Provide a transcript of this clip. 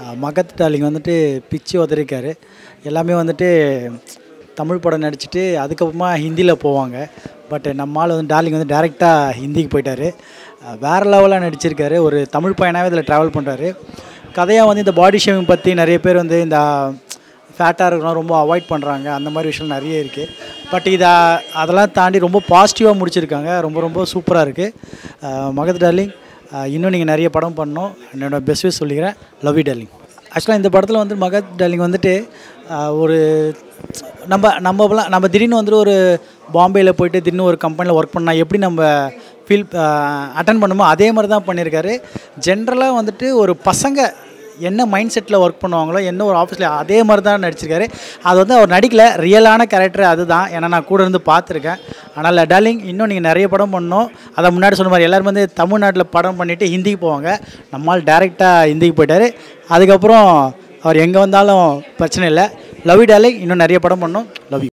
அஹ் மகத் darling வந்துட்டு பிச்சு உதறிக்காரு எல்லாமே வந்துட்டு தமிழ் படம் நடிச்சிட்டு அதுக்கப்புறமா ஹிந்தியில் போவாங்க பட் நம்ம ஆள் வந்து டார்லிங் வந்து டேரெக்டாக ஹிந்திக்கு போயிட்டார் வேறு லெவலாக நடிச்சிருக்காரு ஒரு தமிழ் பையனாகவே இதில் ட்ராவல் பண்ணுறாரு கதையாக வந்து இந்த பாடி ஷேவிங் பற்றி நிறைய பேர் வந்து இந்த ஃபேட்டாக இருக்கிறவங்க ரொம்ப அவாய்ட் பண்ணுறாங்க அந்த மாதிரி விஷயம் நிறைய இருக்குது பட் இதை அதெல்லாம் தாண்டி ரொம்ப பாசிட்டிவாக முடிச்சிருக்காங்க ரொம்ப ரொம்ப சூப்பராக இருக்குது மகத் டார்லிங் அஹ் இன்னும் நீங்கள் நிறைய படம் பண்ணணும் என்னோட பெஸ்ட் விஷ் சொல்லிக்கிறேன் லவ் யூ டார்லிங் ஆக்சுவலாக இந்த படத்தில் வந்து மகத் டார்லிங் வந்துட்டு அஹ் ஒரு நம்ம நம்மலாம் நம்ம திடீர்னு வந்துட்டு ஒரு பாம்பேயில் போயிட்டு திடீர்னு ஒரு கம்பெனியில் ஒர்க் பண்ணால் எப்படி நம்ம ஃபீல் அட்டன் பண்ணுமோ அதே மாதிரி தான் பண்ணியிருக்காரு ஜென்ரலாக வந்துட்டு ஒரு பசங்க என்ன மைண்ட் செட்டில் ஒர்க் பண்ணுவாங்களோ என்ன ஒரு ஆஃபீஸில் அதே மாதிரி தான் நடிச்சிருக்காரு அது வந்து அவர் நடிக்கல ரியலான கேரக்டர் அதுதான் ஏன்னா நான் கூட இருந்து பார்த்துருக்கேன் ஆனால் டார்லிங் இன்னும் நீங்கள் நிறைய படம் பண்ணணும் அதை முன்னாடி சொன்ன மாதிரி எல்லாரும் வந்து தமிழ்நாட்டில் படம் பண்ணிவிட்டு ஹிந்திக்கு போவாங்க நம்மால் டேரெக்டாக ஹிந்திக்கு போயிட்டார் அதுக்கப்புறம் அவர் எங்கே வந்தாலும் பிரச்சனை இல்லை லவ் டார்லிங் இன்னும் நிறைய படம் பண்ணணும் லவ் யூ